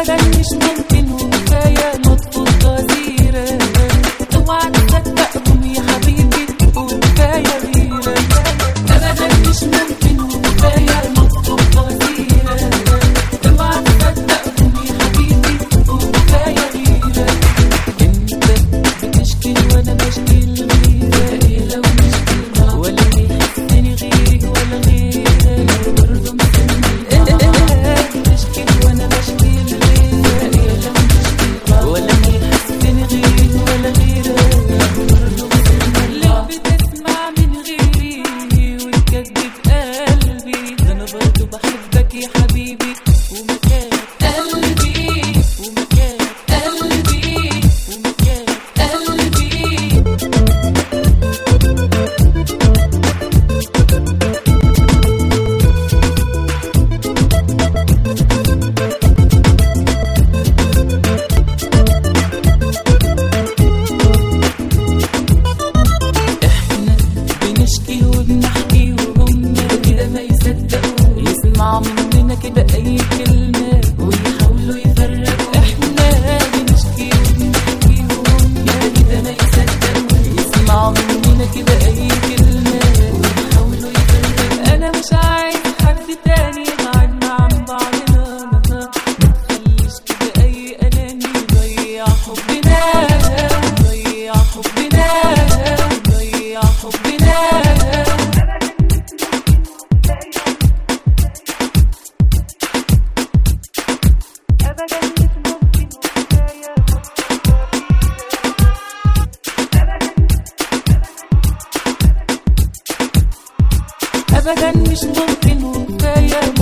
ابدا مش ممكن وكفايه نطفو الغزيره اوعى تصدقهم يا حبيبي وكفايه غيره ابدا مش ممكن وكفايه نطفو الغزيره اوعى تصدقهم يا حبيبي وكفايه غيره انت بتشكي وانا بشكي لغيرك إيه لو مشكي ولا يحسني غيري ولا غيرك برضه مستني بتشكي وانا بشكي لغيرك إيه لو مشكي ولا يحسني غيري ولا غيرك برضه مستني ليه بتسمع من غيري وتكذب قلبي ده انا برضه بحبك يا حبيبي ومكانك قلبي ومكانك قلبي ومكانك قلبي احنا بنشكي وبنحكي وهم كده ما يصدقوا يسمعوا مننا كده اي كلمة ويحاولوا يفرقوا احنا بنشكي وبنحكي وهم كده ما يصدقوا يسمعوا مننا كده اي كلمة ويحاولوا يفرقوا انا مش عايز حد تاني يبعدنا عن بعضنا ما تخليش كده اي اناني يضيع حبنا يضيع حبنا يضيع حبنا ابدا مش ممكن وكفايه